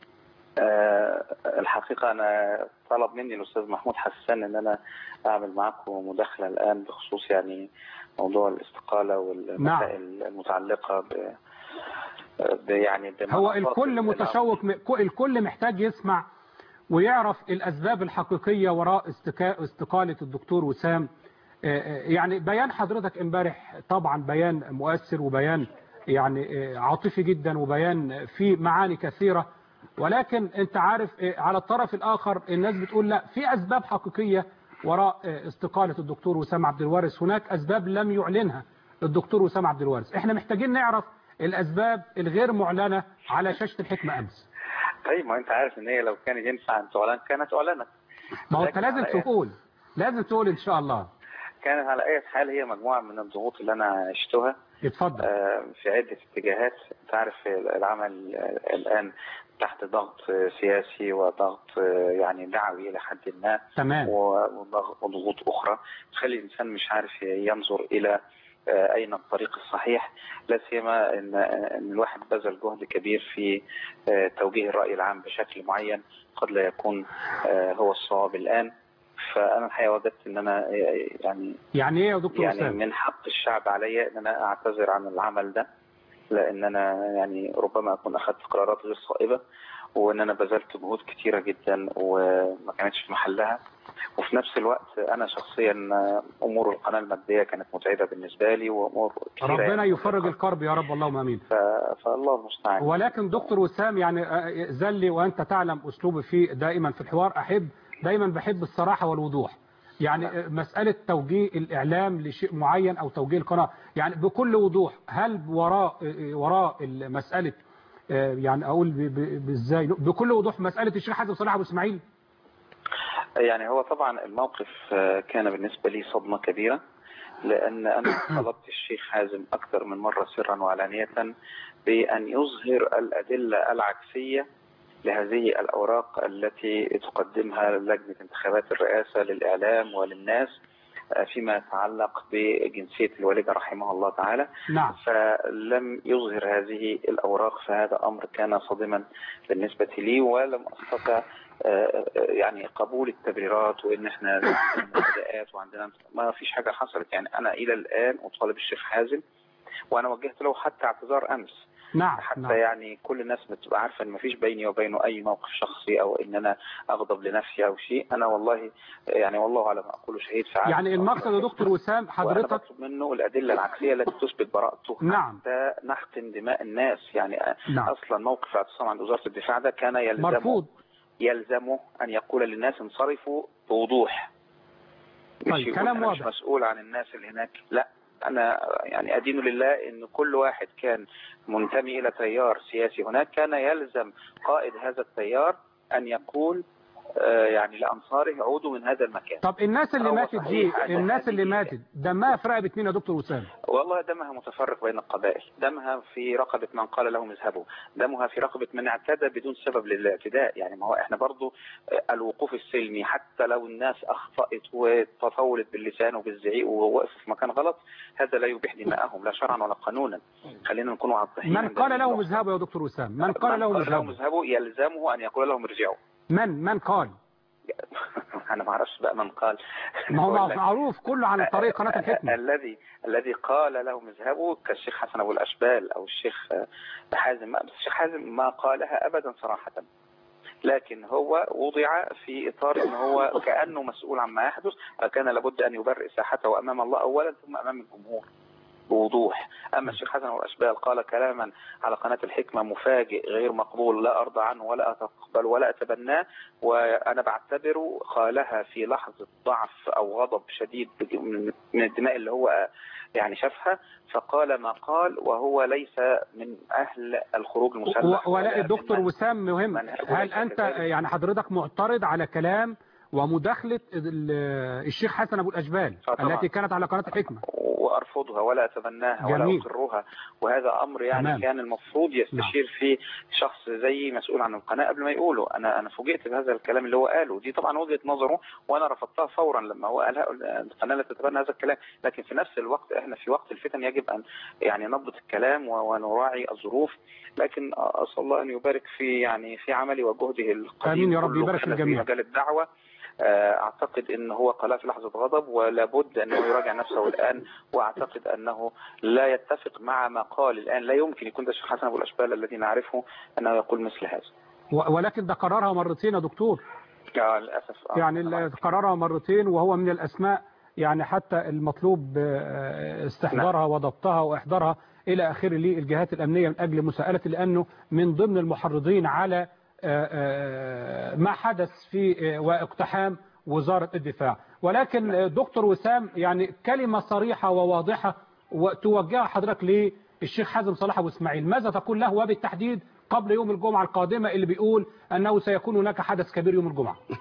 أه الحقيقة أنا طلب مني الأستاذ محمود حسان إن أنا أعمل معكم مداخلة الآن بخصوص يعني موضوع الاستقالة والمسائل المتعلقة ب ب- يعني هو بمناصات الكل الأمر. متشوق م- ك- الكل محتاج يسمع ويعرف الأسباب الحقيقية وراء استكا- استقالة الدكتور وسام آه، آه، يعني بيان حضرتك امبارح طبعا بيان مؤثر وبيان يعني آه، عاطفي جدا وبيان فيه معاني كثيرة ولكن انت عارف آه، على الطرف الآخر الناس بتقول لا في أسباب حقيقية وراء آه، استقالة الدكتور وسام عبد الوارث هناك أسباب لم يعلنها الدكتور وسام عبد الوارث احنا محتاجين نعرف الأسباب الغير معلنة على شاشة الحكمة أمس طيب ما أنت عارف إن هي لو كان ينفع أن تعلن كانت أعلنت ما هو انت لكن لازم على إيه؟ تقول لازم تقول ان شاء الله كانت على أي حال هي مجموعة من الضغوط اللي أنا عشتها اتفضل آه، في عدة اتجاهات انت عارف العمل آه، الآن تحت ضغط آه، سياسي وضغط آه، يعني دعوي إلى حد ما تمام و- وضغ- وضغوط أخرى تخلي الإنسان مش عارف ينظر إلى اين الطريق الصحيح لا سيما ان ان الواحد بذل جهد كبير في توجيه الراي العام بشكل معين قد لا يكون هو الصواب الان فانا الحقيقه وجدت ان انا يعني يعني ايه يا دكتور يعني وسام؟ من حق الشعب علي ان انا اعتذر عن العمل ده لان انا يعني ربما اكون اخذت قرارات غير صائبه وان انا بذلت جهود كتيره جدا وما كانتش في محلها وفي نفس الوقت انا شخصيا امور القناه الماديه كانت متعبه بالنسبه لي وامور كتيره ربنا يعني يفرج الكرب يا رب اللهم امين ف... فالله المستعان ولكن دكتور وسام يعني زلي وانت تعلم اسلوبي في دائما في الحوار احب دايما بحب الصراحه والوضوح يعني مسألة توجيه الإعلام لشيء معين أو توجيه القناة يعني بكل وضوح هل وراء وراء مسألة يعني أقول بإزاي بكل وضوح مسألة الشيخ حسن صلاح أبو إسماعيل يعني هو طبعا الموقف كان بالنسبة لي صدمة كبيرة لأن أنا طلبت الشيخ حازم أكثر من مرة سرا وعلانية بأن يظهر الأدلة العكسية لهذه الأوراق التي تقدمها لجنة انتخابات الرئاسة للإعلام وللناس فيما يتعلق بجنسية الوالدة رحمه الله تعالى نعم. فلم يظهر هذه الأوراق فهذا أمر كان صادما بالنسبة لي ولم أستطع يعني قبول التبريرات وان احنا مبادئات وعندنا ما فيش حاجه حصلت يعني انا الى الان اطالب الشيخ حازم وانا وجهت له حتى اعتذار امس نعم حتى نعم. يعني كل الناس بتبقى عارفه ان مفيش بيني وبينه اي موقف شخصي او ان انا اغضب لنفسي او شيء انا والله يعني والله على ما اقوله شهيد في يعني المقصد يا دكتور وسام حضرتك بطلب منه الادله العكسيه التي تثبت براءته نعم. حتى نحقن دماء الناس يعني نعم. اصلا موقف الاعتصام عند وزاره الدفاع ده كان يلزمه مرفوض يلزمه ان يقول للناس انصرفوا بوضوح طيب، مش يقول كلام أنا مش واضح. مسؤول عن الناس اللي هناك لا انا يعني ادين لله ان كل واحد كان منتمي الى تيار سياسي هناك كان يلزم قائد هذا التيار ان يقول آه، يعني لانصاره عودوا من هذا المكان طب الناس اللي هو ماتت دي صحيح أن الناس اللي هذه- ماتت دمها في رقبة مين يا دكتور وسام؟ والله دمها متفرق بين القبائل دمها في رقبة من قال لهم اذهبوا دمها في رقبة من اعتدى بدون سبب للاعتداء يعني ما هو احنا برضو آه، الوقوف السلمي حتى لو الناس اخطأت وتطاولت باللسان وبالزعيق ووقفوا في مكان غلط هذا لا يبيح دماءهم لا شرعا ولا قانونا خلينا نكون واضحين من عند قال لهم النقطة. اذهبوا يا دكتور وسام؟ من قال من لهم قال لهم اذهبوا؟ اذهبوا يلزمه ان يقول لهم ارجعوا من من قال؟ انا ما اعرفش بقى من قال ما هو بقول لك. معروف كله عن طريق قناة الحكمة الذي الذي قال لهم اذهبوا كالشيخ حسن ابو الاشبال او الشيخ حازم بس الشيخ حازم ما قالها ابدا صراحه لكن هو وضع في اطار ان هو كانه مسؤول عما يحدث فكان لابد ان يبرئ ساحته امام الله اولا ثم امام الجمهور بوضوح اما الشيخ حسن والاشبال قال كلاما على قناه الحكمه مفاجئ غير مقبول لا ارضى عنه ولا اتقبل ولا اتبناه وانا بعتبره قالها في لحظه ضعف او غضب شديد من من الدماء اللي هو يعني شافها فقال ما قال وهو ليس من ال الخروج المسلح و- ولا الدكتور من- وسام مهم من- هل وليس انت كذلك. يعني حضرتك معترض على كلام ومداخلة ال- الشيخ حسن ابو الاشبال آه طبعا. التي كانت على قناة الحكمة وارفضها ولا اتبناها ولا جميل. اقرها وهذا امر يعني تمام. كان المفروض يستشير فيه شخص زي مسؤول عن القناه قبل ما يقوله انا انا فوجئت بهذا الكلام اللي هو قاله دي طبعا وجهه نظره وانا رفضتها فورا لما هو قالها القناه لا تتبنى هذا الكلام لكن في نفس الوقت احنا في وقت الفتن يجب ان يعني نضبط الكلام و- ونراعي الظروف لكن اسال الله ان يبارك في يعني في عملي وجهده القديم آمين يا رب كله يبارك في كان الجميع. مجال الدعوه آه، اعتقد ان هو قالها في لحظه غضب ولا بد انه يراجع نفسه الان واعتقد انه لا يتفق مع ما قال الان لا يمكن يكون ده الشيخ حسن ابو الاشبال الذي نعرفه انه يقول مثل هذا و- ولكن ده قررها مرتين يا دكتور آه، للاسف آه، يعني طبعاً. ال- قررها مرتين وهو من الأسماء يعني حتى المطلوب آه، استحضارها وضبطها وإحضارها إلى آخره للجهات الأمنية من أجل مساءلة لأنه من ضمن المحرضين على آه، آه، ما حدث في آه، واقتحام وزارة الدفاع ولكن آه، دكتور وسام يعني كلمة صريحة وواضحة وتوجهها حضرتك للشيخ حازم صلاح أبو إسماعيل ماذا تقول له وبالتحديد قبل يوم الجمعة القادمة اللي بيقول أنه سيكون هناك حدث كبير يوم الجمعة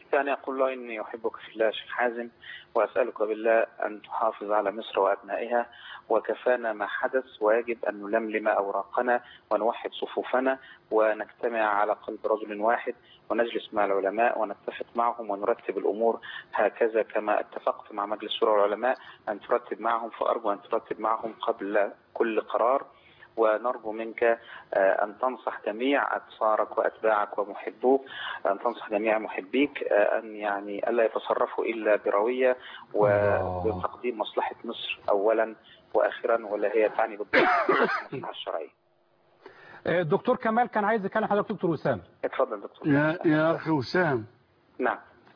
يعني أقول له إني أحبك في الله شيخ حازم وأسألك بالله أن تحافظ على مصر وأبنائها وكفانا ما حدث ويجب أن نلملم أوراقنا ونوحد صفوفنا ونجتمع على قلب رجل واحد ونجلس مع العلماء ونتفق معهم ونرتب الأمور هكذا كما اتفقت مع مجلس شورى العلماء أن ترتب معهم فأرجو أن ترتب معهم قبل كل قرار ونرجو منك أن تنصح جميع أبصارك وأتباعك ومحبوك أن تنصح جميع محبيك أن يعني ألا يتصرفوا إلا بروية وبتقديم مصلحة مصر أولا وآخرا ولا هي تعني بالضبط المصلحة الشرعية الدكتور كمال كان عايز يكلم حضرتك دكتور وسام اتفضل دكتور يا يا أخي وسام نعم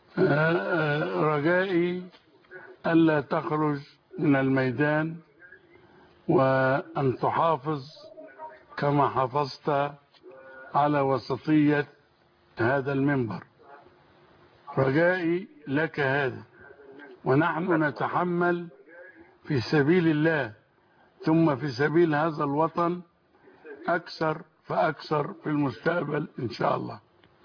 رجائي ألا تخرج من الميدان وأن تحافظ كما حافظت على وسطية هذا المنبر رجائي لك هذا ونحن نتحمل في سبيل الله ثم في سبيل هذا الوطن أكثر فأكثر في المستقبل إن شاء الله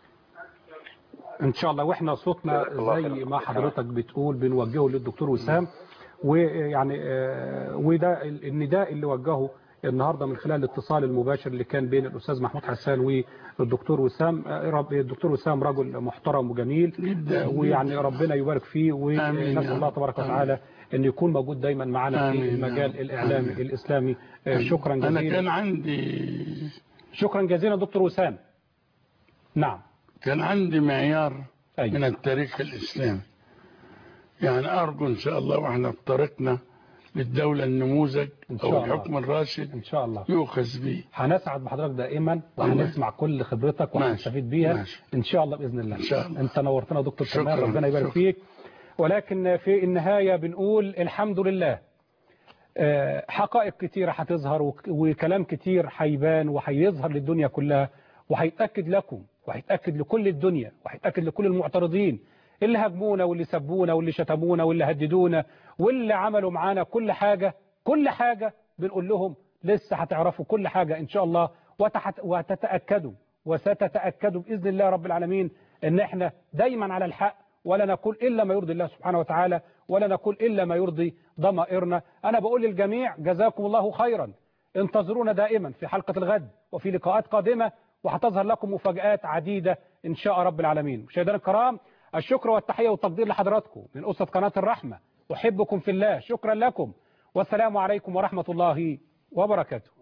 ان شاء الله واحنا صوتنا زي ما حضرتك بتقول بنوجهه للدكتور وسام ويعني وده النداء اللي وجهه النهارده من خلال الاتصال المباشر اللي كان بين الاستاذ محمود حسان والدكتور وسام الدكتور وسام رجل محترم وجميل ويعني ربنا يبارك فيه ونسال الله تبارك وتعالى ان يكون موجود دايما معنا في المجال الاعلامي آمين. الاسلامي شكرا جزيلا انا كان عندي شكرا جزيلا دكتور وسام نعم كان عندي معيار أي. من التاريخ الاسلامي يعني ارجو ان شاء الله واحنا في طريقنا للدولة النموذج او الحكم الراشد ان شاء الله يؤخذ به هنسعد بحضرتك دائما وهنسمع كل خبرتك وهنستفيد بيها ماشي. ان شاء الله باذن الله ان شاء الله انت نورتنا دكتور شكرا. كمال ربنا يبارك شكرا. فيك ولكن في النهاية بنقول الحمد لله حقائق كتيرة هتظهر وكلام كتير هيبان وهيظهر للدنيا كلها وهيتأكد لكم وهيتأكد لكل الدنيا وهيتأكد لكل المعترضين اللي هاجمونا واللي سبونا واللي شتمونا واللي هددونا واللي عملوا معانا كل حاجة كل حاجة بنقول لهم لسه هتعرفوا كل حاجة إن شاء الله وتتأكدوا وستتأكدوا بإذن الله رب العالمين إن احنا دايما على الحق ولا نقول إلا ما يرضي الله سبحانه وتعالى ولا نقول إلا ما يرضي ضمائرنا أنا بقول للجميع جزاكم الله خيرا انتظرونا دائما في حلقة الغد وفي لقاءات قادمة وهتظهر لكم مفاجآت عديدة إن شاء رب العالمين مشاهدينا الكرام الشكر والتحية والتقدير لحضراتكم من أسرة قناة الرحمة أحبكم في الله شكرا لكم والسلام عليكم ورحمة الله وبركاته